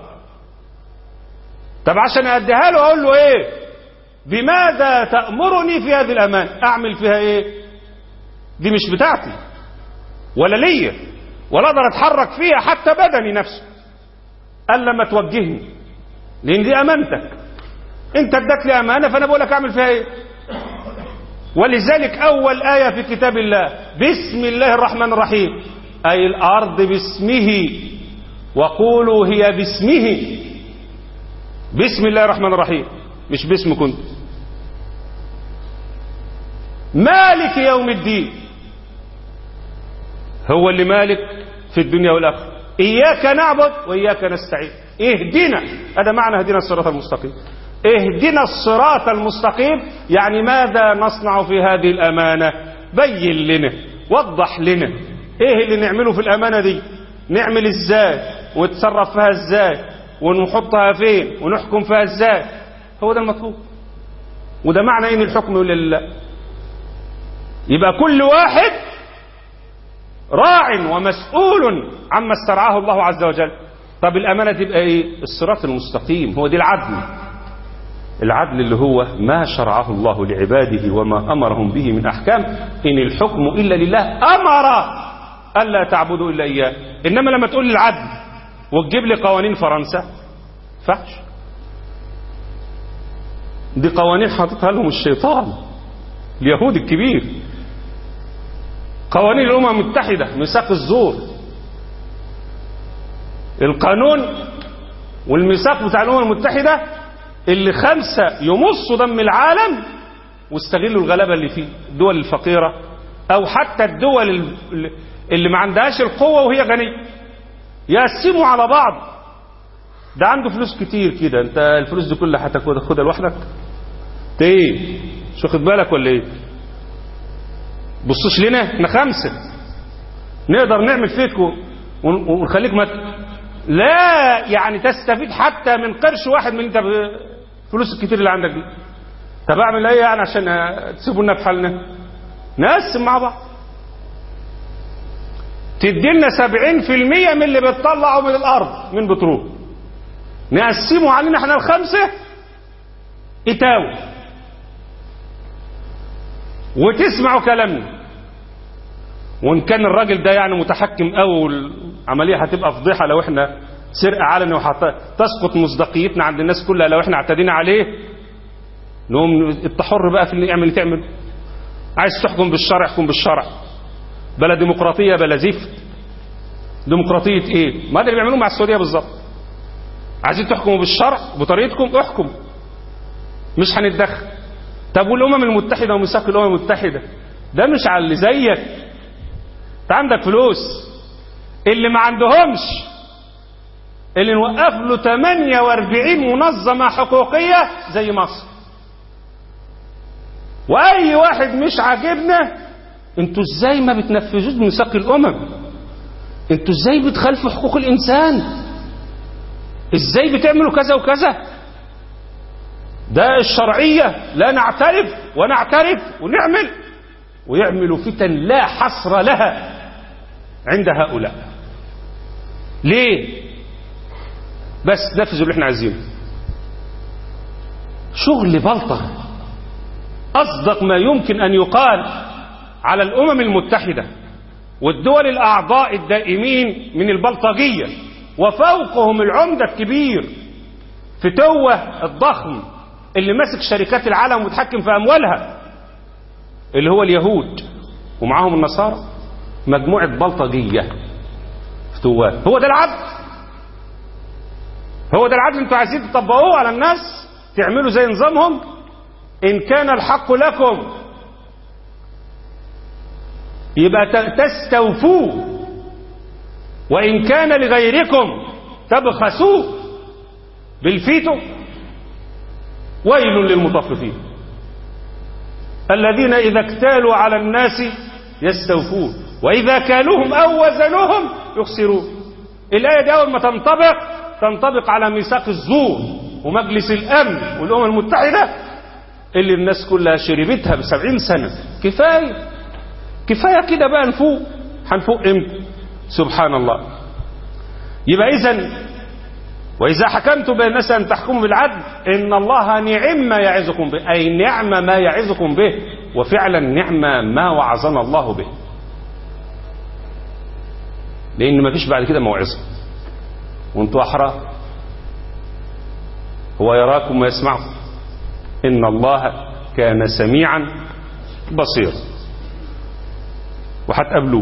Speaker 2: طب عشان أديها له أقول له إيه بماذا تأمرني في هذه الأمانة أعمل فيها إيه دي مش بتاعتي ولا ليا ولا أقدر أتحرك فيها حتى بدني نفسه ألا ما توجهني لأن دي أمانتك أنت اديت لي أمانة فأنا بقول لك أعمل فيها إيه ولذلك أول آية في كتاب الله بسم الله الرحمن الرحيم أي الأرض باسمه وقولوا هي باسمه بسم الله الرحمن الرحيم مش باسمك كنت مالك يوم الدين هو اللي مالك في الدنيا والآخرة إياك نعبد وإياك نستعين اهدنا هذا معنى اهدنا الصراط المستقيم اهدنا الصراط المستقيم يعني ماذا نصنع في هذه الأمانة بين لنا وضح لنا ايه اللي نعمله في الأمانة دي نعمل ازاي ونتصرف فيها ازاي ونحطها فين ونحكم فيها ازاي هو ده المطلوب وده معنى ان الحكم لله يبقى كل واحد راع ومسؤول عما استرعاه الله عز وجل طب الأمانة تبقى ايه الصراط المستقيم هو دي العدل العدل اللي هو ما شرعه الله لعباده وما أمرهم به من أحكام إن الحكم إلا لله أمر ألا تعبدوا إلا إياه إنما لما تقول لي العدل وتجيب لي قوانين فرنسا فحش دي قوانين حاططها لهم الشيطان اليهود الكبير قوانين الأمم المتحدة ميثاق الزور القانون والميثاق بتاع الأمم المتحدة اللي خمسة يمصوا دم العالم واستغلوا الغلبة اللي فيه الدول الفقيرة أو حتى الدول اللي ما عندهاش القوة وهي غنية يقسموا على بعض ده عنده فلوس كتير كده انت الفلوس دي كلها هتاخدها لوحدك انت ايه مش واخد بالك ولا ايه بصوش لنا احنا خمسة نقدر نعمل فيك ونخليك ما لا يعني تستفيد حتى من قرش واحد من انت فلوس الكتير اللي عندك دي طب اعمل ايه يعني عشان تسيبونا في حالنا نقسم مع بعض تدينا 70% من اللي بتطلعوا من الارض من بترول نقسمه علينا احنا الخمسه اتاوي وتسمعوا كلامنا وان كان الراجل ده يعني متحكم قوي والعمليه هتبقى فضيحه لو احنا سرقه علني وتسقط مصداقيتنا عند الناس كلها لو احنا اعتدينا عليه نقوم انت حر بقى في اللي اعمل اللي تعمل عايز تحكم بالشرع احكم بالشرع بلا ديمقراطيه بلا زفت ديمقراطيه ايه ما ده اللي بيعملوه مع السعوديه بالظبط عايزين تحكموا بالشرع بطريقتكم احكم مش هنتدخل طب والامم المتحده وميثاق الامم المتحده ده مش على اللي زيك انت عندك فلوس اللي ما عندهمش اللي نوقف له 48 منظمه حقوقيه زي مصر واي واحد مش عاجبنا انتوا ازاي ما بتنفذوش ميثاق الامم انتوا ازاي بتخالفوا حقوق الانسان ازاي بتعملوا كذا وكذا ده الشرعية لا نعترف ونعترف ونعمل ويعملوا فتن لا حصر لها عند هؤلاء ليه بس نفذوا اللي احنا عايزينه شغل بلطة أصدق ما يمكن أن يقال على الأمم المتحدة والدول الأعضاء الدائمين من البلطجية وفوقهم العمدة الكبير فتوة الضخم اللي ماسك شركات العالم ومتحكم في أموالها اللي هو اليهود ومعاهم النصارى مجموعة بلطجية فتوات هو ده العدل هو ده العدل انتوا عايزين تطبقوه على الناس تعملوا زي نظامهم ان كان الحق لكم يبقى تستوفوه وان كان لغيركم تبخسوه بالفيتو ويل للمطففين الذين اذا اكتالوا على الناس يستوفون واذا كالوهم او وزنوهم يخسرون الايه دي اول ما تنطبق تنطبق على ميثاق الزور ومجلس الامن والامم المتحده اللي الناس كلها شربتها بسبعين سنه كفايه كفايه كده بقى نفوق هنفوق امتى سبحان الله يبقى اذا واذا حكمتم بين الناس ان تحكموا بالعدل ان الله نعم ما يعظكم به اي نعم ما يعظكم به وفعلا نعم ما وعظنا الله به لان ما فيش بعد كده موعظه وانتوا احرى هو يراكم ويسمعكم ان الله كان سميعا بصيرا وهتقابلوه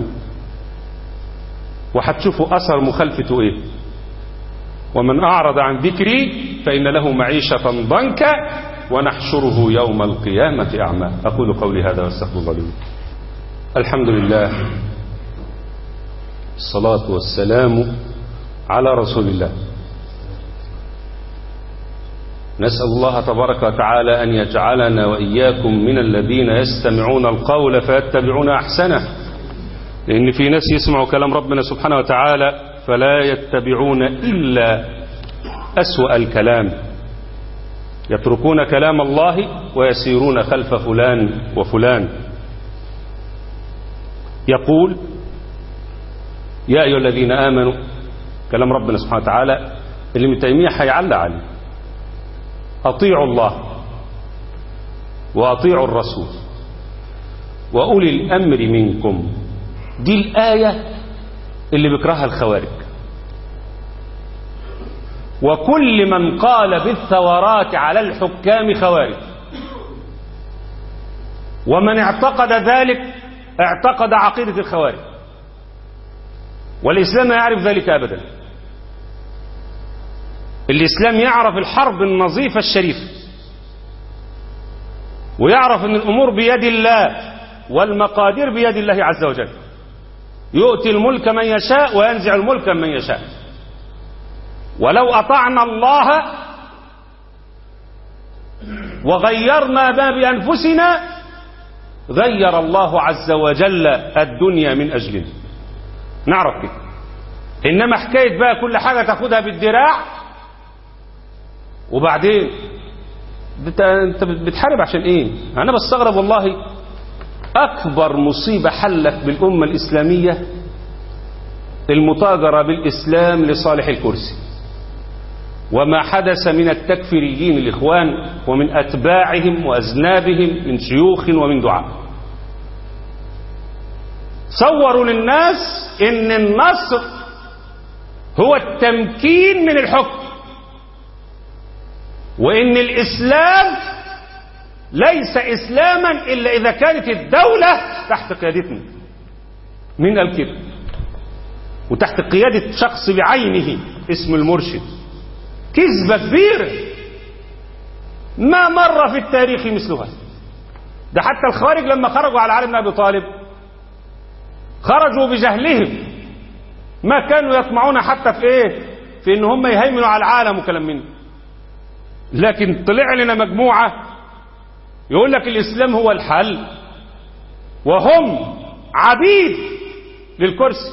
Speaker 2: وهتشوفوا اثر مخالفته ايه ومن اعرض عن ذكري فان له معيشه ضنكا ونحشره يوم القيامه اعمى اقول قولي هذا واستغفر الله لي الحمد لله الصلاه والسلام على رسول الله نسأل الله تبارك وتعالى أن يجعلنا وإياكم من الذين يستمعون القول فيتبعون أحسنه لأن في ناس يسمعوا كلام ربنا سبحانه وتعالى فلا يتبعون إلا أسوأ الكلام يتركون كلام الله ويسيرون خلف فلان وفلان يقول يا أيها الذين آمنوا كلام ربنا سبحانه وتعالى اللي من تيمية هيعلق عليه أطيعوا الله وأطيعوا الرسول وأولي الأمر منكم دي الآية اللي بيكرهها الخوارج وكل من قال بالثورات على الحكام خوارج ومن اعتقد ذلك اعتقد عقيدة الخوارج والإسلام لا يعرف ذلك أبدا الإسلام يعرف الحرب النظيفة الشريفة ويعرف أن الأمور بيد الله والمقادير بيد الله عز وجل يؤتي الملك من يشاء وينزع الملك من يشاء ولو أطعنا الله وغيرنا ما بأنفسنا غير الله عز وجل الدنيا من أجلنا نعرف كده إنما حكاية بقى كل حاجة تاخدها بالدراع وبعدين انت بتحارب عشان ايه انا بستغرب والله اكبر مصيبة حلت بالامة الاسلامية المتاجرة بالاسلام لصالح الكرسي وما حدث من التكفيريين الاخوان ومن اتباعهم واذنابهم من شيوخ ومن دعاء صوروا للناس ان النصر هو التمكين من الحكم وإن الإسلام ليس إسلاما إلا إذا كانت الدولة تحت قيادتنا من الكبر وتحت قيادة شخص بعينه اسم المرشد كذبة كبيرة ما مر في التاريخ مثلها ده حتى الخوارج لما خرجوا على علي بن أبي طالب خرجوا بجهلهم ما كانوا يطمعون حتى في ايه في ان هم يهيمنوا على العالم وكلام من لكن طلع لنا مجموعة يقول لك الإسلام هو الحل وهم عبيد للكرسي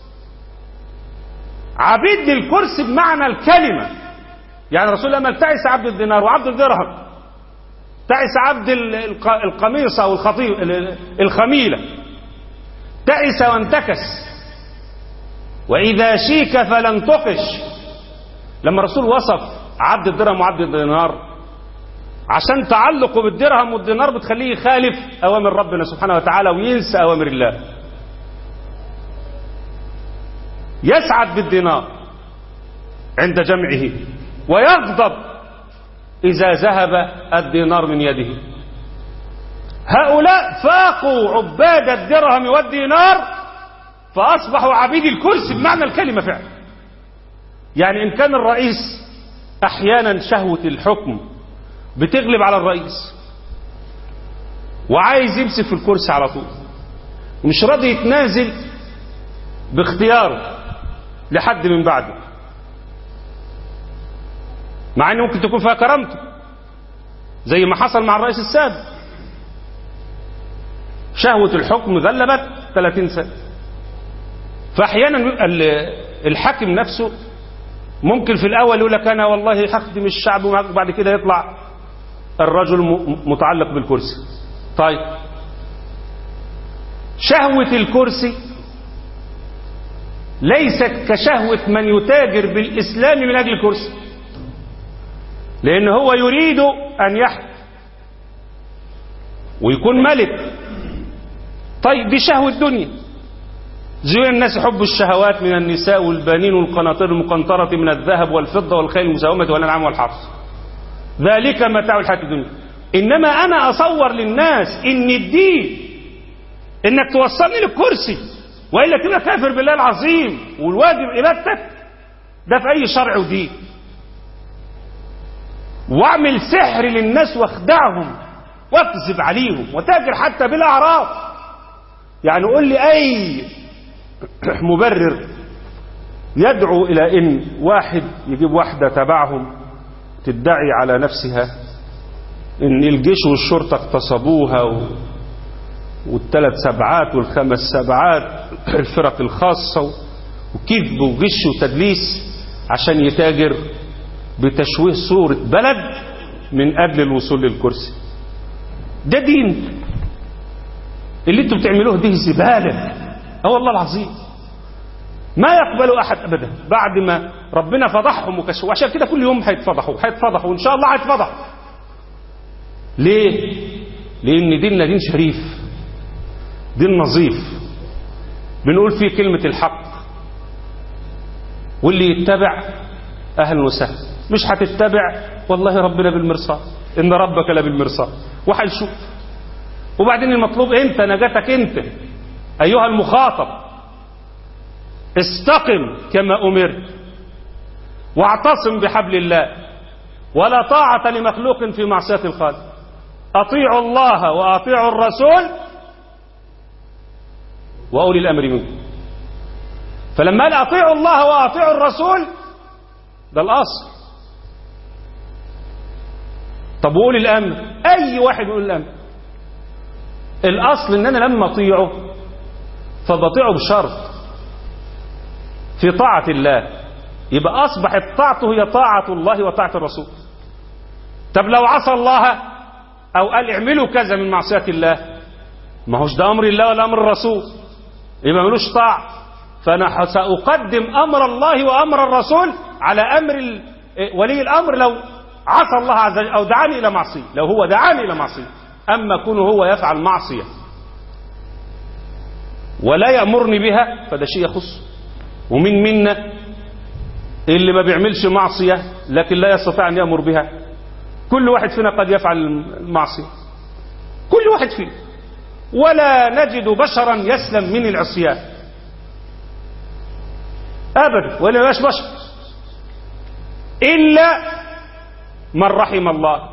Speaker 2: عبيد للكرسي بمعنى الكلمة يعني رسول الله ما تعس عبد الدينار وعبد الدرهم تعس عبد القميصة والخطيب الخميلة تعس وانتكس وإذا شيك فلن تقش لما الرسول وصف عبد الدرهم وعبد الدينار عشان تعلقه بالدرهم والدينار بتخليه يخالف أوامر ربنا سبحانه وتعالى وينسى أوامر الله يسعد بالدينار عند جمعه ويغضب إذا ذهب الدينار من يده هؤلاء فاقوا عباد الدرهم والدينار فأصبحوا عبيد الكرسي بمعنى الكلمة فعلا يعني إن كان الرئيس أحيانا شهوة الحكم بتغلب على الرئيس وعايز يمسك في الكرسي على طول مش راضي يتنازل باختياره لحد من بعده مع ان ممكن تكون فيها كرامته زي ما حصل مع الرئيس السابق شهوة الحكم غلبت 30 سنة فأحيانا الحاكم نفسه ممكن في الأول يقول لك أنا والله هخدم الشعب وبعد كده يطلع الرجل متعلق بالكرسي طيب شهوة الكرسي ليست كشهوة من يتاجر بالإسلام من أجل الكرسي لأن هو يريد أن يحكم ويكون ملك طيب دي شهوة الدنيا زين الناس حب الشهوات من النساء والبنين والقناطير المقنطرة من الذهب والفضة والخيل المساومة والأنعام والحرث ذلك متاع الحياة الدنيا إنما أنا أصور للناس إن الدين إنك توصلني للكرسي وإلا تبقى كافر بالله العظيم والواجب عبادتك ده في أي شرع ودين واعمل سحر للناس واخدعهم واكذب عليهم وتاجر حتى بالاعراض يعني قول لي اي مبرر يدعو الى ان واحد يجيب واحده تبعهم تدعي على نفسها ان الجيش والشرطه اغتصبوها و... والثلاث سبعات والخمس سبعات الفرق الخاصه وكذب وغش وتدليس عشان يتاجر بتشويه صورة بلد من أجل الوصول للكرسي ده دين اللي انتوا بتعملوه دي زبالة اه والله العظيم ما يقبل أحد أبدا بعد ما ربنا فضحهم وكشفوا عشان كده كل يوم هيتفضحوا هيتفضحوا وإن شاء الله هيتفضحوا ليه؟ لأن ديننا دين شريف دين نظيف بنقول فيه كلمة الحق واللي يتبع أهلا وسهلا مش هتتبع والله ربنا بالمرصاد إن ربك لبالمرصاد وهنشوف وبعدين المطلوب أنت نجاتك أنت أيها المخاطب استقم كما أمرت واعتصم بحبل الله ولا طاعة لمخلوق في معصية الخالق أطيعوا الله وأطيعوا الرسول وأولي الأمر منكم فلما قال أطيعوا الله وأطيعوا الرسول ده الأصل طب وأولي الأمر أي واحد يقول الأمر الأصل إن أنا لما أطيعه فبطيعه بشرط في طاعة الله يبقى أصبحت طاعته هي طاعة الله وطاعة الرسول طب لو عصى الله أو قال اعملوا كذا من معصية الله ما هوش ده أمر الله ولا أمر الرسول يبقى ملوش طاعة فأنا سأقدم أمر الله وأمر الرسول على أمر ولي الأمر لو عصى الله عز وجل أو دعاني إلى معصية لو هو دعاني إلى معصية أما كونه هو يفعل معصية ولا يأمرني بها فده شيء يخص ومن منا اللي ما بيعملش معصية لكن لا يستطيع أن يأمر بها كل واحد فينا قد يفعل المعصية كل واحد فينا ولا نجد بشرا يسلم من العصيان أبدا ولا يبقاش بشر إلا من رحم الله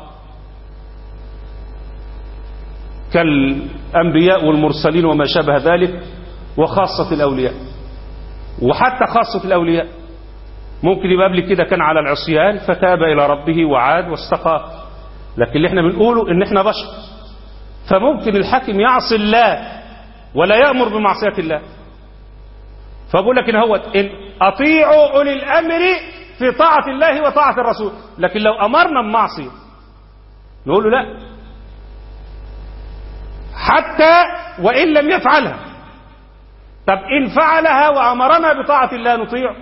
Speaker 2: كالأنبياء والمرسلين وما شابه ذلك وخاصة الأولياء وحتى خاصة الأولياء ممكن يبقى قبل كده كان على العصيان فتاب إلى ربه وعاد واستقى لكن اللي احنا بنقوله ان احنا بشر فممكن الحاكم يعصي الله ولا يأمر بمعصية الله فبقول لك ان هو إن أطيعوا أولي الأمر في طاعة الله وطاعة الرسول لكن لو أمرنا بمعصية نقول له لا حتى وإن لم يفعلها طب إن فعلها وأمرنا بطاعة الله نطيع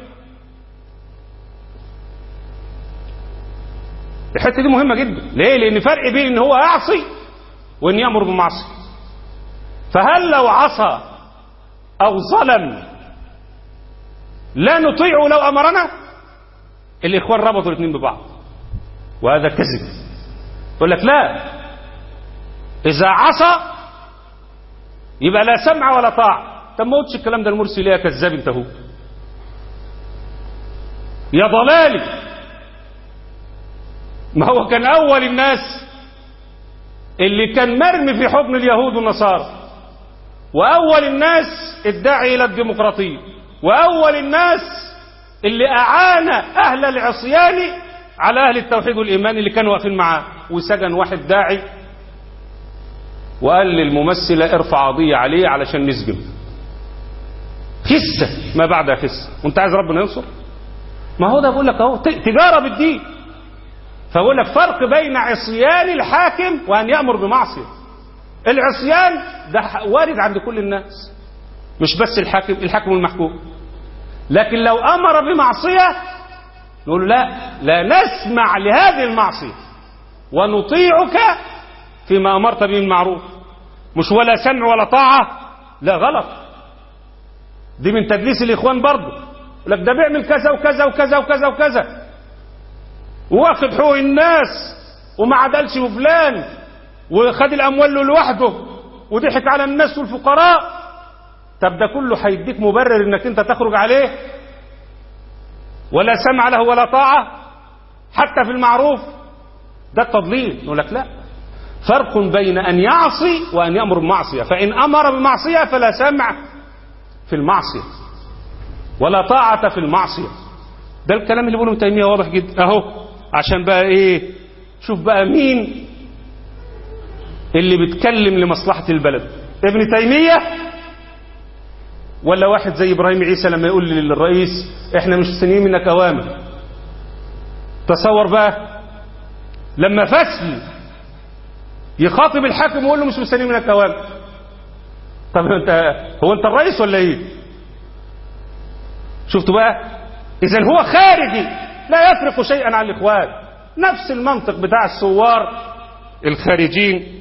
Speaker 2: الحتة دي مهمة جدا ليه لأن فرق بين إن هو يعصي وإن يأمر بالمعصية فهل لو عصى أو ظلم لا نطيعه لو أمرنا الإخوان ربطوا الاثنين ببعض وهذا كذب يقول لك لا إذا عصى يبقى لا سمع ولا طاعة طب ما قلتش الكلام ده المرسي ليه يا كذاب انت هو يا ضلالي ما هو كان أول الناس اللي كان مرمي في حضن اليهود والنصارى وأول الناس الداعي إلى الديمقراطية وأول الناس اللي أعان أهل العصيان على أهل التوحيد والإيمان اللي كانوا واقفين معاه وسجن واحد داعي وقال للممثلة ارفع قضية عليه علشان نسجن خسة ما بعدها خسة وانت عايز ربنا ينصر ما هو ده بقول لك اهو تجارة بالدين فبقول لك فرق بين عصيان الحاكم وأن يأمر بمعصية العصيان ده وارد عند كل الناس مش بس الحاكم الحاكم والمحكوم لكن لو أمر بمعصية نقول لا لا نسمع لهذه المعصية ونطيعك فيما أمرت به المعروف مش ولا سمع ولا طاعة لا غلط دي من تدليس الإخوان برضه لك ده بيعمل كذا وكذا وكذا وكذا وكذا واخد حقوق الناس وما عدلش فلان وخد الأموال له لوحده وضحك على الناس والفقراء طب ده كله هيديك مبرر انك انت تخرج عليه ولا سمع له ولا طاعة حتى في المعروف ده التضليل يقول لك لا فرق بين أن يعصي وأن يأمر بمعصية فإن أمر بمعصية فلا سمع في المعصية ولا طاعة في المعصية ده الكلام اللي بيقوله تيمية واضح جدا أهو عشان بقى إيه شوف بقى مين اللي بيتكلم لمصلحة البلد ابن تيمية ولا واحد زي إبراهيم عيسى لما يقول للرئيس إحنا مش مستنيين منك أوامر تصور بقى لما فسل يخاطب الحاكم ويقول له مش مستنيين منك أوامر طب انت هو انت الرئيس ولا ايه شفتوا بقى اذا هو خارجي لا يفرق شيئا عن الاخوان نفس المنطق بتاع الثوار الخارجين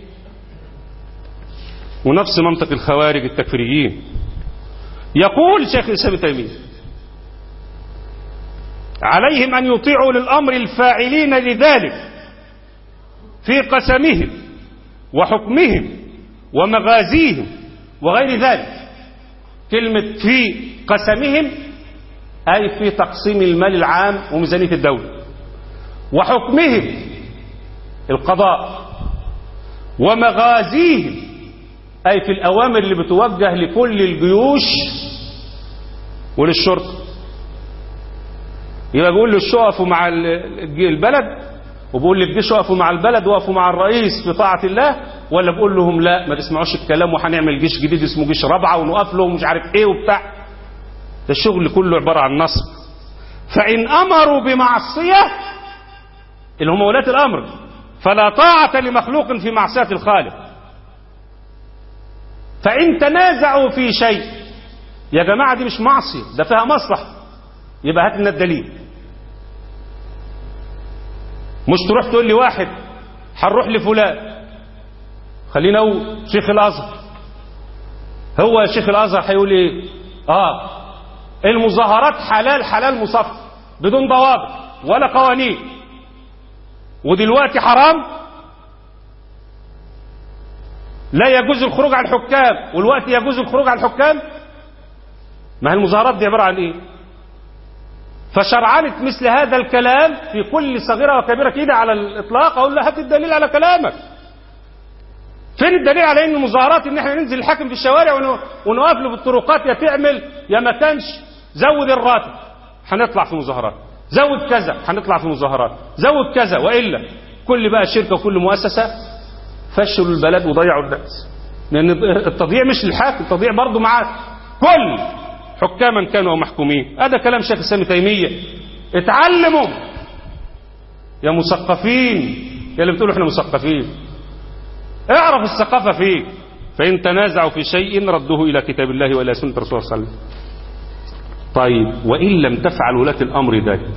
Speaker 2: ونفس منطق الخوارج التكفيريين يقول شيخ الاسلام تيميه عليهم ان يطيعوا للامر الفاعلين لذلك في قسمهم وحكمهم ومغازيهم وغير ذلك كلمة في قسمهم أي في تقسيم المال العام وميزانية الدولة وحكمهم القضاء ومغازيهم أي في الأوامر اللي بتوجه لكل الجيوش وللشرطة يبقى بيقول له وقفوا مع البلد وبقول للجيش وقفوا مع البلد وقفوا مع الرئيس في طاعة الله ولا بقول لهم لا ما تسمعوش الكلام وهنعمل جيش جديد اسمه جيش رابعة ونقف لهم مش عارف ايه وبتاع ده الشغل كله عبارة عن نصب فإن أمروا بمعصية اللي هم ولاة الأمر فلا طاعة لمخلوق في معصية الخالق فإن تنازعوا في شيء يا جماعة دي مش معصية ده فيها مصلحة يبقى هات لنا الدليل مش تروح تقول لي واحد هنروح لفلان خلينا اقول شيخ الازهر هو شيخ الازهر هيقول ايه اه المظاهرات حلال حلال مصفى بدون ضوابط ولا قوانين ودلوقتي حرام لا يجوز الخروج على الحكام والوقت يجوز الخروج على الحكام ما هي المظاهرات دي عباره عن ايه فشرعنت مثل هذا الكلام في كل صغيرة وكبيرة كده على الإطلاق أقول له هات الدليل على كلامك فين الدليل على ان المظاهرات ان احنا ننزل الحاكم في الشوارع ونقف له في الطرقات يا تعمل يا ما كانش زود الراتب هنطلع في مظاهرات زود كذا هنطلع في مظاهرات زود كذا والا كل بقى شركه وكل مؤسسه فشلوا البلد وضيعوا الناس لان التضييع مش للحاكم التضييع برضه مع كل حكاما كانوا ومحكومين هذا كلام شيخ الاسلام تيميه اتعلموا يا مثقفين يا اللي بتقولوا احنا مثقفين اعرف الثقافه فيه فان تنازعوا في شيء ردوه الى كتاب الله والى سنه رسول الله صلى الله عليه وسلم طيب وان لم تفعل ولاه الامر ذلك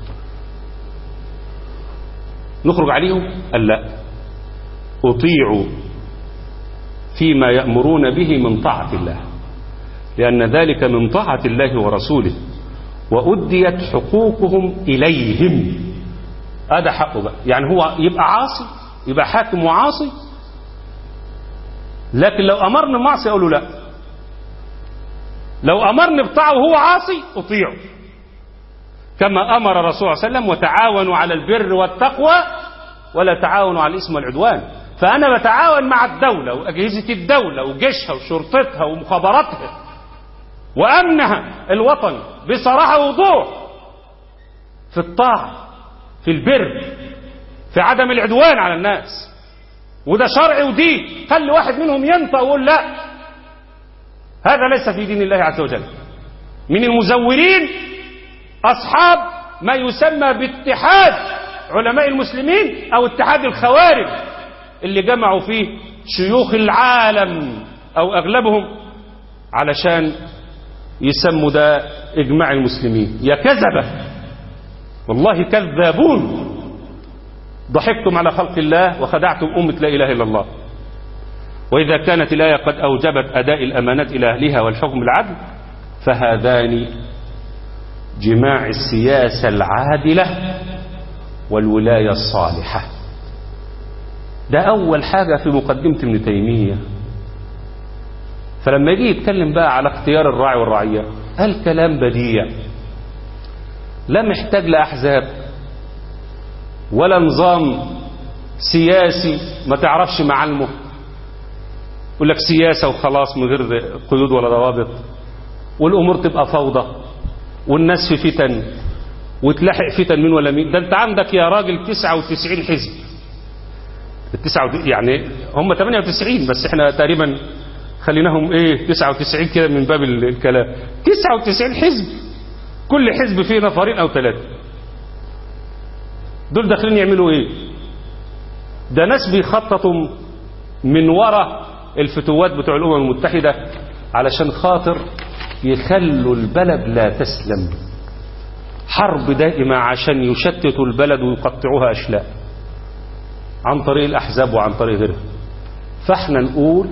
Speaker 2: نخرج عليهم قال لا اطيعوا فيما يامرون به من طاعه الله لأن ذلك من طاعة الله ورسوله وأديت حقوقهم إليهم هذا حقه بقى يعني هو يبقى عاصي يبقى حاكم وعاصي لكن لو أمرني بمعصية أقول له لا لو أمرني بطاعة وهو عاصي أطيعه كما أمر الرسول صلى الله عليه وسلم وتعاونوا على البر والتقوى ولا تعاونوا على الإثم والعدوان فأنا بتعاون مع الدولة وأجهزة الدولة وجيشها وشرطتها ومخابراتها وأمنها الوطني بصراحة ووضوح في الطاعة في البر في عدم العدوان على الناس وده شرع ودين خلي واحد منهم ينطق ويقول لا هذا ليس في دين الله عز وجل من المزورين أصحاب ما يسمى باتحاد علماء المسلمين أو اتحاد الخوارج اللي جمعوا فيه شيوخ العالم أو أغلبهم علشان يسموا ده إجماع المسلمين يا كذبة والله كذابون ضحكتم على خلق الله وخدعتم أمة لا إله إلا الله وإذا كانت الآية قد أوجبت أداء الأمانات إلى أهلها والحكم بالعدل فهذان جماع السياسة العادلة والولاية الصالحة ده أول حاجة في مقدمة ابن تيمية فلما يجي يتكلم بقى على اختيار الراعي والرعية قال كلام بديع لا محتاج لأحزاب ولا نظام سياسي ما تعرفش معالمه يقول لك سياسة وخلاص من غير قيود ولا ضوابط والأمور تبقى فوضى والناس في فتن وتلاحق فتن من ولا مين ده انت عندك يا راجل 99 حزب التسعة يعني هم 98 بس احنا تقريبا خليناهم ايه 99 كده من باب الكلام 99 حزب كل حزب فيه نفرين او ثلاثة دول داخلين يعملوا ايه ده ناس بيخططوا من ورا الفتوات بتوع الامم المتحدة علشان خاطر يخلوا البلد لا تسلم حرب دائمة عشان يشتتوا البلد ويقطعوها أشلاء عن طريق الأحزاب وعن طريق غيرها فاحنا نقول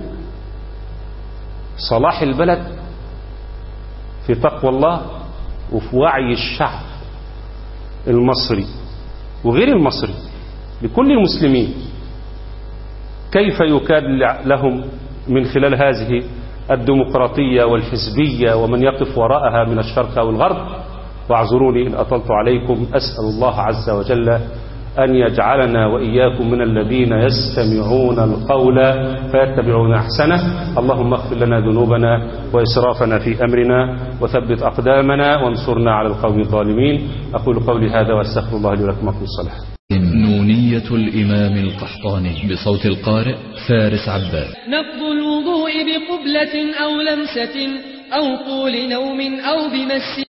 Speaker 2: صلاح البلد في تقوى الله وفي وعي الشعب المصري وغير المصري لكل المسلمين كيف يكاد لهم من خلال هذه الديمقراطية والحزبية ومن يقف وراءها من الشرق أو الغرب واعذروني إن أطلت عليكم أسأل الله عز وجل أن يجعلنا وإياكم من الذين يستمعون القول فيتبعون أحسنه اللهم اغفر لنا ذنوبنا وإسرافنا في أمرنا وثبت أقدامنا وانصرنا على القوم الظالمين أقول قولي هذا واستغفر الله لي ولكم أقول الصلاة
Speaker 3: نونية الإمام القحطاني بصوت القارئ فارس عباد
Speaker 4: نقض الوضوء بقبلة أو لمسة أو طول نوم أو بمس